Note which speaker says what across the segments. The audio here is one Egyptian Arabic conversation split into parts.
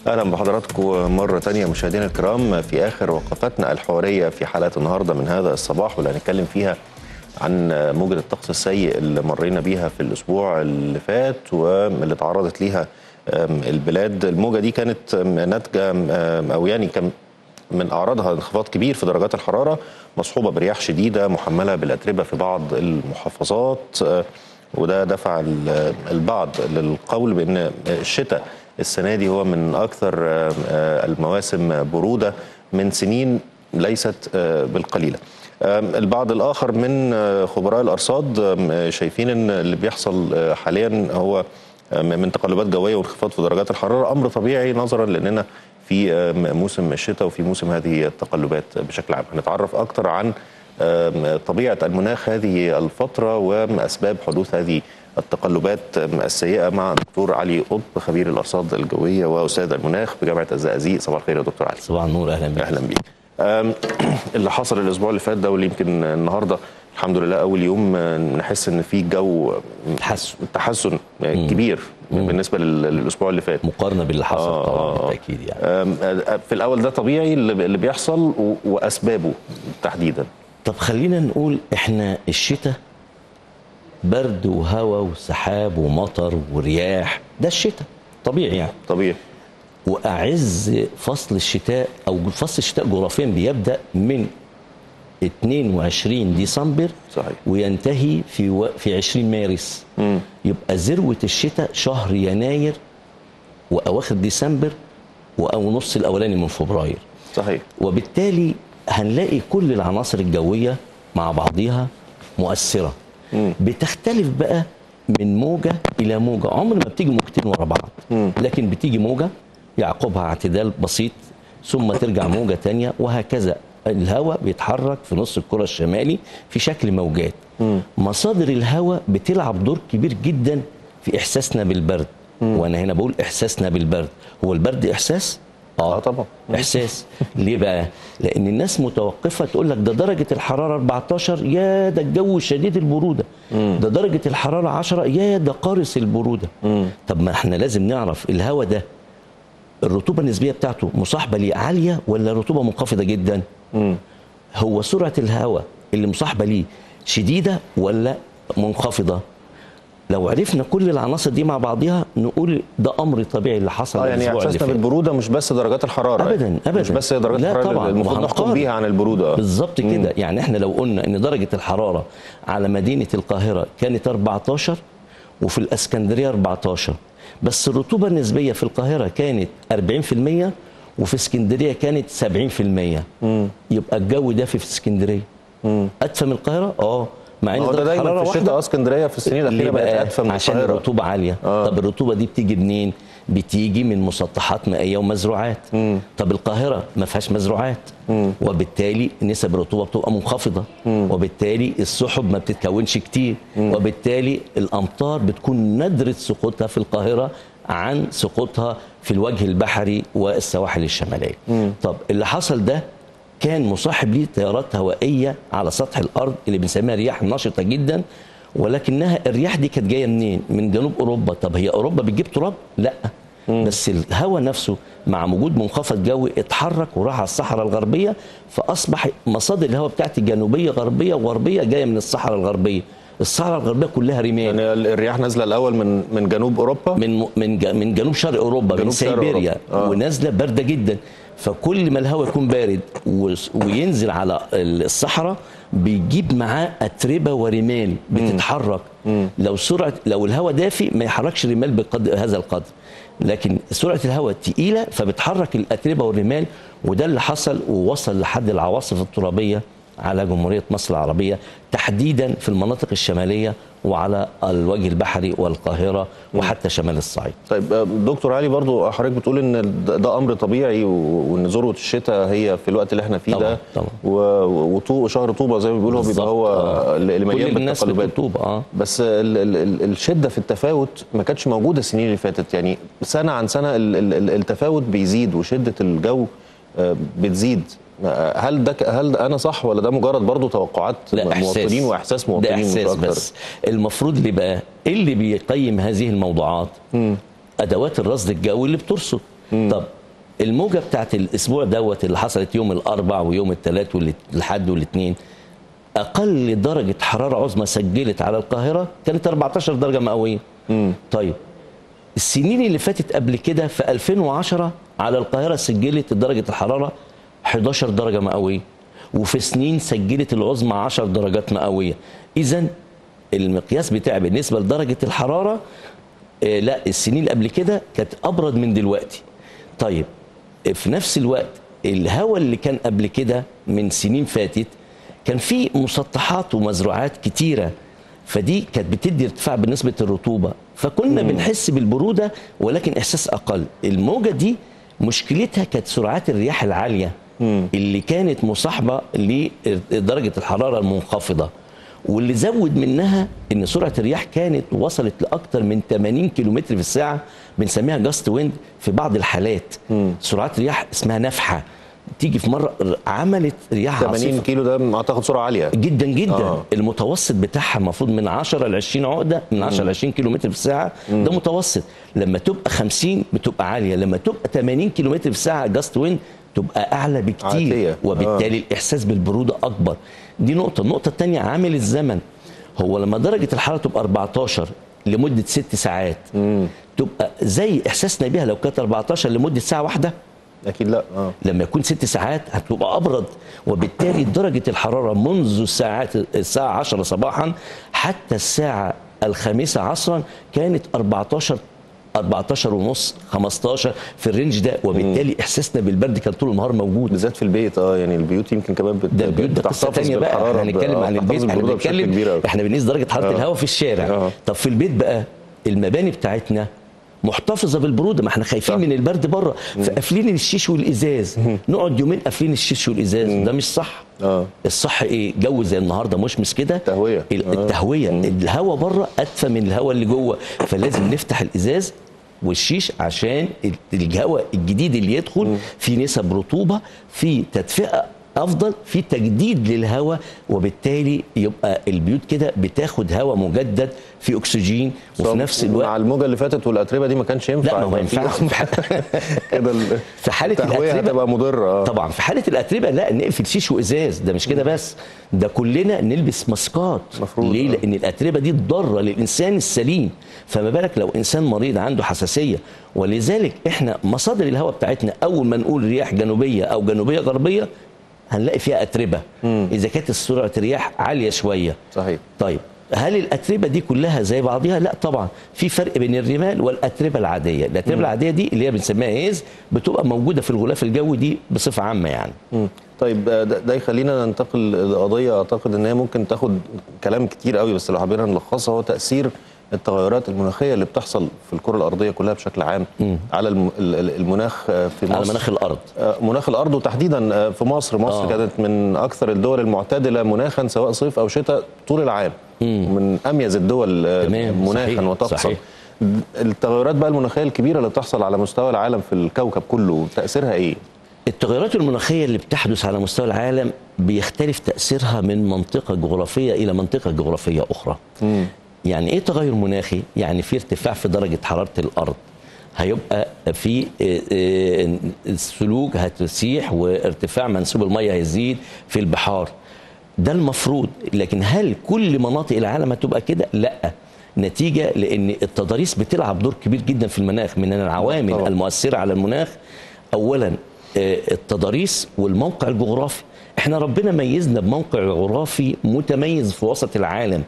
Speaker 1: اهلا بحضراتكم مره تانية مشاهدينا الكرام في اخر وقفتنا الحواريه في حلقه النهارده من هذا الصباح واللي هنتكلم فيها عن موجة الطقس السيء اللي مرينا بيها في الاسبوع اللي فات واللي تعرضت ليها البلاد الموجة دي كانت ناتجة او يعني كان من اعراضها انخفاض كبير في درجات الحراره مصحوبه برياح شديده محمله بالاتربه في بعض المحافظات وده دفع البعض للقول بان الشتاء السنه دي هو من اكثر المواسم بروده من سنين ليست بالقليله. البعض الاخر من خبراء الارصاد شايفين ان اللي بيحصل حاليا هو من تقلبات جويه وانخفاض في درجات الحراره امر طبيعي نظرا لاننا في موسم الشتاء وفي موسم هذه التقلبات بشكل عام هنتعرف اكثر عن طبيعه المناخ هذه الفتره واسباب حدوث هذه التقلبات السيئه مع دكتور علي قطب خبير الارصاد الجويه واستاذ المناخ بجامعه الزقازيق صباح الخير يا دكتور علي
Speaker 2: صباح النور اهلا بك
Speaker 1: اهلا بيك اللي حصل الاسبوع اللي فات ده واللي يمكن النهارده الحمد لله اول يوم نحس ان في جو
Speaker 2: تحسن
Speaker 1: تحسن كبير مم. بالنسبه للاسبوع اللي فات
Speaker 2: مقارنه باللي حصل آه طبعا بالتاكيد يعني
Speaker 1: في الاول ده طبيعي اللي بيحصل واسبابه تحديدا
Speaker 2: طب خلينا نقول احنا الشتاء برد وهواء وسحاب ومطر ورياح ده الشتاء طبيعي يعني
Speaker 1: طبيعي
Speaker 2: واعز فصل الشتاء او فصل الشتاء جغرافيا بيبدا من 22 ديسمبر
Speaker 1: صحيح
Speaker 2: وينتهي في و... في 20 مارس
Speaker 1: مم.
Speaker 2: يبقى ذروه الشتاء شهر يناير واواخر ديسمبر او نص الاولاني من فبراير
Speaker 1: صحيح
Speaker 2: وبالتالي هنلاقي كل العناصر الجويه مع بعضها مؤثره
Speaker 1: مم.
Speaker 2: بتختلف بقى من موجه الى موجه عمر ما بتيجي موجتين ورا بعض
Speaker 1: مم.
Speaker 2: لكن بتيجي موجه يعقبها اعتدال بسيط ثم ترجع موجه تانية وهكذا الهواء بيتحرك في نص الكره الشمالي في شكل موجات
Speaker 1: مم.
Speaker 2: مصادر الهواء بتلعب دور كبير جدا في احساسنا بالبرد
Speaker 1: مم.
Speaker 2: وانا هنا بقول احساسنا بالبرد هو البرد احساس
Speaker 1: اه طبعا
Speaker 2: احساس ليه بقى لان الناس متوقفه تقول لك ده درجه الحراره 14 يا ده الجو شديد البروده
Speaker 1: مم.
Speaker 2: ده درجه الحراره 10 يا ده قارس البروده
Speaker 1: مم.
Speaker 2: طب ما احنا لازم نعرف الهواء ده الرطوبه النسبيه بتاعته مصاحبه ليه عاليه ولا رطوبه منخفضه جدا
Speaker 1: مم.
Speaker 2: هو سرعه الهواء اللي مصاحبه ليه شديده ولا منخفضه لو عرفنا كل العناصر دي مع بعضها نقول ده امر طبيعي اللي حصل
Speaker 1: اه يعني
Speaker 2: الأسبوع اللي
Speaker 1: احساسنا
Speaker 2: فات.
Speaker 1: بالبروده مش بس درجات الحراره
Speaker 2: ابدا ابدا
Speaker 1: مش بس درجات
Speaker 2: لا
Speaker 1: الحراره
Speaker 2: طبعا
Speaker 1: اللي المفروض نحكم
Speaker 2: وهنقارن.
Speaker 1: بيها عن البروده
Speaker 2: بالظبط كده يعني احنا لو قلنا ان درجه الحراره على مدينه القاهره كانت 14 وفي الاسكندريه 14 بس الرطوبه النسبيه في القاهره كانت 40% وفي اسكندريه كانت 70%
Speaker 1: مم.
Speaker 2: يبقى الجو دافي في اسكندريه
Speaker 1: مم.
Speaker 2: ادفى من القاهره اه مع ان
Speaker 1: هو ده
Speaker 2: درجه
Speaker 1: دايما
Speaker 2: الحراره
Speaker 1: في الشتاء
Speaker 2: واحده
Speaker 1: اسكندريه في السنين
Speaker 2: ليه
Speaker 1: الاخيره بقت
Speaker 2: بقى؟
Speaker 1: ادفى من
Speaker 2: عشان
Speaker 1: القاهره
Speaker 2: الرطوبه عاليه
Speaker 1: آه.
Speaker 2: طب الرطوبه دي بتيجي منين بتيجي من مسطحات مائيه ومزروعات
Speaker 1: مم.
Speaker 2: طب القاهره ما فيهاش مزروعات
Speaker 1: مم.
Speaker 2: وبالتالي نسب الرطوبه بتبقى منخفضه
Speaker 1: مم.
Speaker 2: وبالتالي السحب ما بتتكونش كتير وبالتالي الامطار بتكون ندره سقوطها في القاهره عن سقوطها في الوجه البحري والسواحل الشماليه
Speaker 1: مم.
Speaker 2: طب اللي حصل ده كان مصاحب ليه تيارات هوائيه على سطح الارض اللي بنسميها رياح نشطه جدا ولكنها الرياح دي كانت جايه منين؟ من جنوب اوروبا، طب هي اوروبا بتجيب تراب؟ لا بس الهواء نفسه مع وجود منخفض جوي اتحرك وراح على الصحراء الغربيه فاصبح مصادر الهواء بتاعتي جنوبيه غربيه وغربيه جايه من الصحراء الغربيه. الصحراء الغربيه كلها رمال
Speaker 1: يعني الرياح نازله الاول من من جنوب اوروبا
Speaker 2: من من ج- من جنوب شرق اوروبا من
Speaker 1: جنوب شرق
Speaker 2: سيبيريا
Speaker 1: أوروبا. آه.
Speaker 2: ونازله بارده جدا فكل ما الهواء يكون بارد وس- وينزل على الصحراء بيجيب معاه اتربه ورمال بتتحرك لو سرعه لو الهواء دافي ما يحركش الرمال بقدر هذا القدر لكن سرعه الهواء تقيله فبتحرك الاتربه والرمال وده اللي حصل ووصل لحد العواصف الترابيه على جمهوريه مصر العربيه تحديدا في المناطق الشماليه وعلى الوجه البحري والقاهره وحتى شمال الصعيد
Speaker 1: طيب آه، دكتور علي برضو حضرتك بتقول ان ده ده امر طبيعي و- وان ذروه الشتاء هي في الوقت اللي احنا فيه
Speaker 2: طبعاً،
Speaker 1: ده
Speaker 2: طبعاً.
Speaker 1: و- وطو شهر طوبه زي ما بيقولوا هو بيبقى
Speaker 2: بالظبط،
Speaker 1: هو
Speaker 2: آه.
Speaker 1: اللي
Speaker 2: كل
Speaker 1: مليان
Speaker 2: الناس
Speaker 1: بالتقلبات
Speaker 2: بتطوب اه
Speaker 1: بس ال ال ال الشده في التفاوت ما كانتش موجوده السنين اللي فاتت يعني سنه عن سنه ال ال ال التفاوت بيزيد وشده الجو آه، بتزيد آه، هل ده ك- هل ده انا صح ولا ده مجرد برضو توقعات
Speaker 2: لا احساس
Speaker 1: مواطنين واحساس
Speaker 2: ده
Speaker 1: مواطنين مش
Speaker 2: احساس
Speaker 1: أكتر؟
Speaker 2: بس المفروض اللي بقى اللي بيقيم هذه الموضوعات ادوات الرصد الجوي اللي بترصد طب الموجه بتاعت الاسبوع دوت اللي حصلت يوم الاربع ويوم الثلاث والحد والاثنين اقل درجه حراره عظمى سجلت على القاهره كانت 14 درجه مئويه طيب السنين اللي فاتت قبل كده في 2010 على القاهره سجلت درجه الحراره 11 درجه مئويه وفي سنين سجلت العظمى 10 درجات مئويه اذا المقياس بتاعي بالنسبه لدرجه الحراره آه لا السنين اللي قبل كده كانت ابرد من دلوقتي طيب في نفس الوقت الهواء اللي كان قبل كده من سنين فاتت كان في مسطحات ومزروعات كتيره فدي كانت بتدي ارتفاع بنسبه الرطوبه فكنا مم. بنحس بالبروده ولكن احساس اقل الموجه دي مشكلتها كانت سرعات الرياح العاليه مم. اللي كانت مصاحبه لدرجه الحراره المنخفضه واللي زود منها ان سرعه الرياح كانت وصلت لاكثر من 80 كيلومتر في الساعه بنسميها جاست ويند في بعض الحالات مم. سرعات رياح اسمها نفحه تيجي في مره عملت رياح
Speaker 1: 80 عاصفة. كيلو ده اعتقد سرعه عاليه
Speaker 2: جدا جدا آه. المتوسط بتاعها المفروض من 10 ل 20 عقده من 10 ل 20 كيلو متر في الساعه مم. ده متوسط لما تبقى 50 بتبقى عاليه لما تبقى 80 كيلو متر في الساعه جاست ويند تبقى اعلى بكتير
Speaker 1: عاتية.
Speaker 2: وبالتالي آه. الاحساس بالبروده اكبر دي نقطه النقطه الثانيه عامل الزمن هو لما درجه الحراره تبقى 14 لمده 6 ساعات مم. تبقى زي احساسنا بيها لو كانت 14 لمده ساعه واحده
Speaker 1: اكيد لا
Speaker 2: آه. لما يكون ست ساعات هتبقى ابرد وبالتالي درجه الحراره منذ الساعات الساعه 10 صباحا حتى الساعه الخامسه عصرا كانت 14 14 ونص 15 في الرينج ده وبالتالي احساسنا بالبرد كان طول النهار موجود
Speaker 1: بالذات في البيت اه يعني البيوت يمكن كمان بت...
Speaker 2: ده البيوت ده قصه ثانيه بقى احنا هنتكلم عن البيت احنا بنتكلم احنا بنقيس درجه حراره آه. الهواء في الشارع آه. طب في البيت بقى المباني بتاعتنا محتفظه بالبروده ما احنا خايفين صح. من البرد بره فقافلين الشيش والازاز نقعد يومين قافلين الشيش والازاز ده مش صح
Speaker 1: آه.
Speaker 2: الصح ايه جو زي النهارده مشمس كده
Speaker 1: التهويه
Speaker 2: التهويه آه. الهواء بره ادفى من الهواء اللي جوه فلازم نفتح الازاز والشيش عشان الهواء الجديد اللي يدخل في نسب رطوبه في تدفئه افضل في تجديد للهواء وبالتالي يبقى البيوت كده بتاخد هواء مجدد في اكسجين وفي نفس الوقت
Speaker 1: مع الموجه اللي فاتت والاتربه دي ما كانش ينفع
Speaker 2: لا ما ينفعش
Speaker 1: كده
Speaker 2: في حاله
Speaker 1: الاتربه هتبقى مضره
Speaker 2: طبعا في حاله الاتربه لا نقفل شيش وازاز ده مش كده بس ده كلنا نلبس ماسكات
Speaker 1: مفروض
Speaker 2: ليه لان الاتربه دي ضاره للانسان السليم فما بالك لو انسان مريض عنده حساسيه ولذلك احنا مصادر الهواء بتاعتنا اول ما نقول رياح جنوبيه او جنوبيه غربيه هنلاقي فيها اتربه
Speaker 1: مم.
Speaker 2: اذا كانت سرعه الرياح عاليه شويه
Speaker 1: صحيح
Speaker 2: طيب هل الاتربه دي كلها زي بعضها لا طبعا في فرق بين الرمال والاتربه العاديه الاتربه
Speaker 1: مم.
Speaker 2: العاديه دي اللي هي بنسميها هيز بتبقى موجوده في الغلاف الجوي دي بصفه عامه يعني
Speaker 1: مم. طيب ده, ده يخلينا ننتقل لقضيه اعتقد ان هي ممكن تاخد كلام كتير قوي بس لو حبينا نلخصها هو تاثير التغيرات المناخيه اللي بتحصل في الكره الارضيه كلها بشكل عام
Speaker 2: مم.
Speaker 1: على الم- ال- المناخ في مصر
Speaker 2: على مناخ الارض
Speaker 1: آه، مناخ الارض وتحديدا آه، في مصر مصر
Speaker 2: آه.
Speaker 1: كانت من اكثر الدول المعتدله مناخا سواء صيف او شتاء طول العام ومن اميز الدول آه،
Speaker 2: تمام،
Speaker 1: مناخا
Speaker 2: صحيح،
Speaker 1: وطقسا
Speaker 2: صحيح.
Speaker 1: التغيرات بقى المناخيه الكبيره اللي بتحصل على مستوى العالم في الكوكب كله تاثيرها ايه
Speaker 2: التغيرات المناخيه اللي بتحدث على مستوى العالم بيختلف تاثيرها من منطقه جغرافيه الى منطقه جغرافيه اخرى
Speaker 1: مم.
Speaker 2: يعني ايه تغير مناخي يعني في ارتفاع في درجه حراره الارض هيبقى في آه، آه، السلوك هتسيح وارتفاع منسوب الميه هيزيد في البحار ده المفروض لكن هل كل مناطق العالم هتبقى كده لا نتيجه لان التضاريس بتلعب دور كبير جدا في المناخ من العوامل
Speaker 1: طبعا.
Speaker 2: المؤثره على المناخ اولا آه، التضاريس والموقع الجغرافي احنا ربنا ميزنا بموقع جغرافي متميز في وسط العالم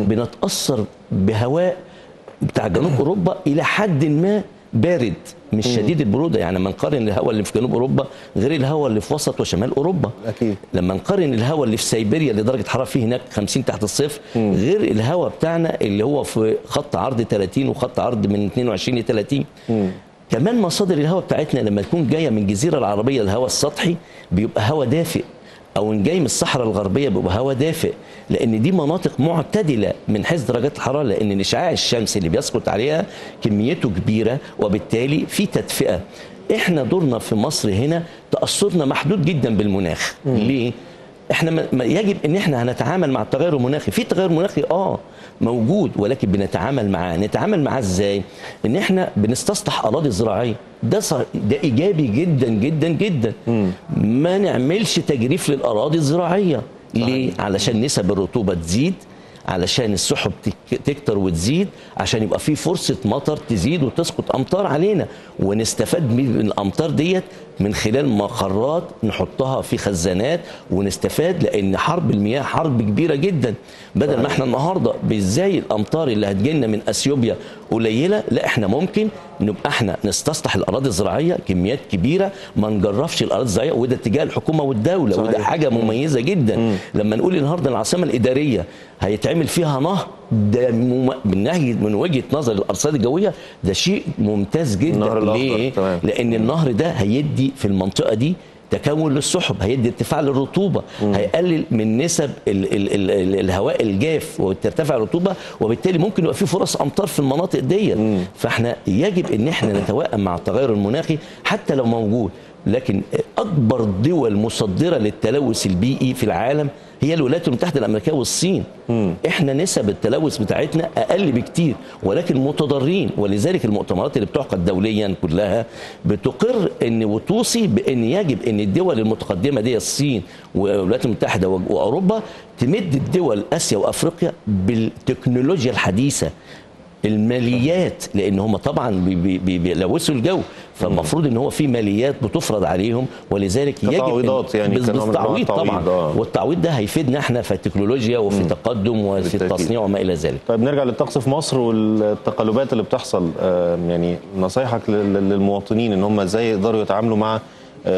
Speaker 2: بنتاثر بهواء بتاع جنوب اوروبا الى حد ما بارد مش شديد البروده يعني لما نقارن الهواء اللي في جنوب اوروبا غير الهواء اللي في وسط وشمال اوروبا
Speaker 1: اكيد
Speaker 2: لما نقارن الهواء اللي في سيبيريا اللي درجه حراره فيه هناك 50 تحت الصفر غير الهواء بتاعنا اللي هو في خط عرض 30 وخط عرض من 22 ل 30 كمان مصادر الهواء بتاعتنا لما تكون جايه من الجزيره العربيه الهواء السطحي بيبقى هواء دافئ او ان جاي من الصحراء الغربيه بيبقى هواء دافئ لان دي مناطق معتدله من حيث درجات الحراره لان الاشعاع الشمسي اللي بيسقط عليها كميته كبيره وبالتالي في تدفئه احنا دورنا في مصر هنا تاثرنا محدود جدا بالمناخ ليه احنا ما- ما- يجب ان احنا هنتعامل مع التغير المناخي في تغير مناخي اه موجود ولكن بنتعامل معاه نتعامل معاه ازاي ان احنا بنستصلح اراضي زراعيه ده ص- ده ايجابي جدا جدا جدا ما نعملش تجريف للاراضي الزراعيه ليه علشان نسب الرطوبه تزيد علشان السحب تك- تكتر وتزيد عشان يبقى في فرصه مطر تزيد وتسقط امطار علينا ونستفاد من الامطار ديت من خلال مقرات نحطها في خزانات ونستفاد لان حرب المياه حرب كبيره جدا بدل ما احنا النهارده بازاي الامطار اللي هتجيلنا من اثيوبيا قليله لا احنا ممكن نبقى احنا نستصلح الاراضي الزراعيه كميات كبيره ما نجرفش الاراضي الزراعيه وده اتجاه الحكومه والدوله
Speaker 1: صحيح.
Speaker 2: وده حاجه مميزه جدا لما نقول النهارده العاصمه الاداريه هيتعمل فيها نهر ده مم... من ناحيه من وجهه نظر الارصاد الجويه ده شيء ممتاز جدا
Speaker 1: النهر الأخضر،
Speaker 2: ليه؟
Speaker 1: تمام.
Speaker 2: لان النهر ده هيدي في المنطقه دي تكون للسحب هيدي ارتفاع للرطوبه هيقلل من نسب ال ال ال ال الهواء الجاف وترتفع الرطوبه وبالتالي ممكن يبقى في فرص امطار في المناطق ديت فاحنا يجب ان احنا نتوائم مع التغير المناخي حتى لو موجود لكن اكبر دول مصدره للتلوث البيئي في العالم هي الولايات المتحده الامريكيه والصين احنا نسب التلوث بتاعتنا اقل بكتير ولكن متضررين ولذلك المؤتمرات اللي بتعقد دوليا كلها بتقر ان وتوصي بان يجب ان الدول المتقدمه دي الصين والولايات المتحده واوروبا تمد الدول اسيا وافريقيا بالتكنولوجيا الحديثه الماليات لان هم طبعا بي- بي- بي- بيلوثوا الجو فالمفروض ان هو في ماليات بتفرض عليهم ولذلك يجب إن-
Speaker 1: كتعويضات يعني،
Speaker 2: بز-
Speaker 1: كنوع من أنواع
Speaker 2: بالتعويض طبعا
Speaker 1: التعويض، آه.
Speaker 2: والتعويض ده هيفيدنا احنا في التكنولوجيا وفي التقدم وفي
Speaker 1: بالتأكيد.
Speaker 2: التصنيع وما الى ذلك
Speaker 1: طيب نرجع للطقس في مصر والتقلبات اللي بتحصل آم، يعني نصايحك لل- للمواطنين ان هم ازاي يقدروا يتعاملوا مع آم،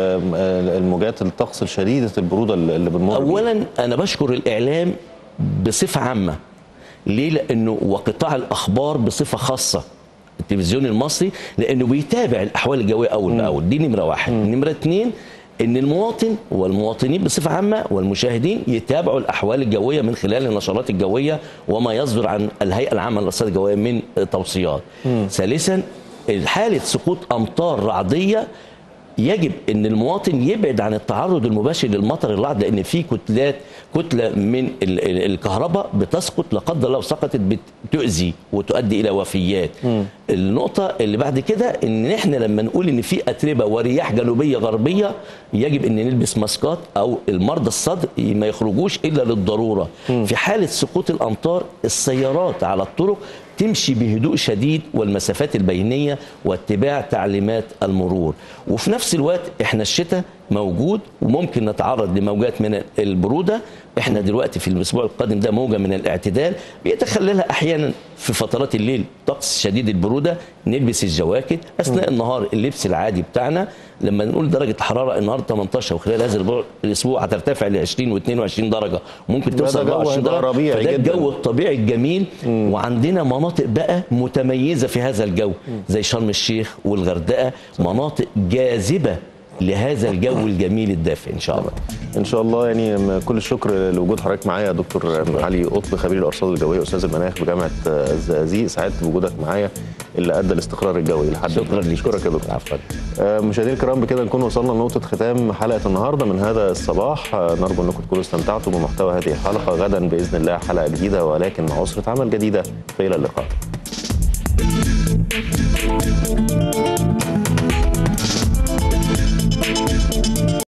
Speaker 1: آه، الموجات الطقس الشديده البروده اللي اللي بنمر بيها.
Speaker 2: اولا انا بشكر الاعلام بصفه عامه ليه لانه وقطاع الاخبار بصفه خاصه التلفزيون المصري لانه بيتابع الاحوال الجويه اول باول دي نمره واحد نمره اتنين ان المواطن والمواطنين بصفه عامه والمشاهدين يتابعوا الاحوال الجويه من خلال النشرات الجويه وما يصدر عن الهيئه العامه للارصاد الجويه من توصيات ثالثا حاله سقوط امطار رعديه يجب ان المواطن يبعد عن التعرض المباشر للمطر الرعد لان في كتلات كتله من ال- ال- الكهرباء بتسقط لا قدر الله سقطت بتؤذي وتؤدي الى وفيات النقطه اللي بعد كده ان احنا لما نقول ان في اتربه ورياح جنوبيه غربيه يجب ان نلبس ماسكات او المرضى الصدر ما يخرجوش الا للضروره في حاله سقوط الامطار السيارات على الطرق تمشي بهدوء شديد والمسافات البينيه واتباع تعليمات المرور وفي نفس الوقت احنا الشتاء موجود وممكن نتعرض لموجات من البروده احنا دلوقتي في الاسبوع القادم ده موجه من الاعتدال بيتخللها احيانا في فترات الليل طقس شديد البروده نلبس الجواكت اثناء النهار اللبس العادي بتاعنا لما نقول درجه الحراره النهارده 18 وخلال هذا الأسبوع- الاسبوع هترتفع ل 20 و22 درجه ممكن
Speaker 1: ده
Speaker 2: توصل
Speaker 1: جو
Speaker 2: 24
Speaker 1: هيبقى
Speaker 2: درجه
Speaker 1: ربيعي
Speaker 2: فده
Speaker 1: جداً.
Speaker 2: الجو الطبيعي الجميل وعندنا مناطق بقى متميزه في هذا الجو زي شرم الشيخ والغردقه مناطق جاذبه لهذا الجو الجميل الدافئ ان شاء الله
Speaker 1: ان شاء الله يعني م- كل الشكر لوجود حضرتك معايا يا دكتور علي قطب خبير الارصاد الجويه استاذ المناخ بجامعه آه، الزقازيق سعدت بوجودك معايا اللي ادى الاستقرار الجوي لحد
Speaker 2: شكرا لك
Speaker 1: اشكرك يا دكتور
Speaker 2: عفوا
Speaker 1: آه، مشاهدينا الكرام بكده نكون وصلنا لنقطة ختام حلقة النهاردة من هذا الصباح آه، نرجو أنكم تكونوا استمتعتوا بمحتوى هذه الحلقة غدا بإذن الله حلقة جديدة ولكن مع أسرة عمل جديدة فإلى اللقاء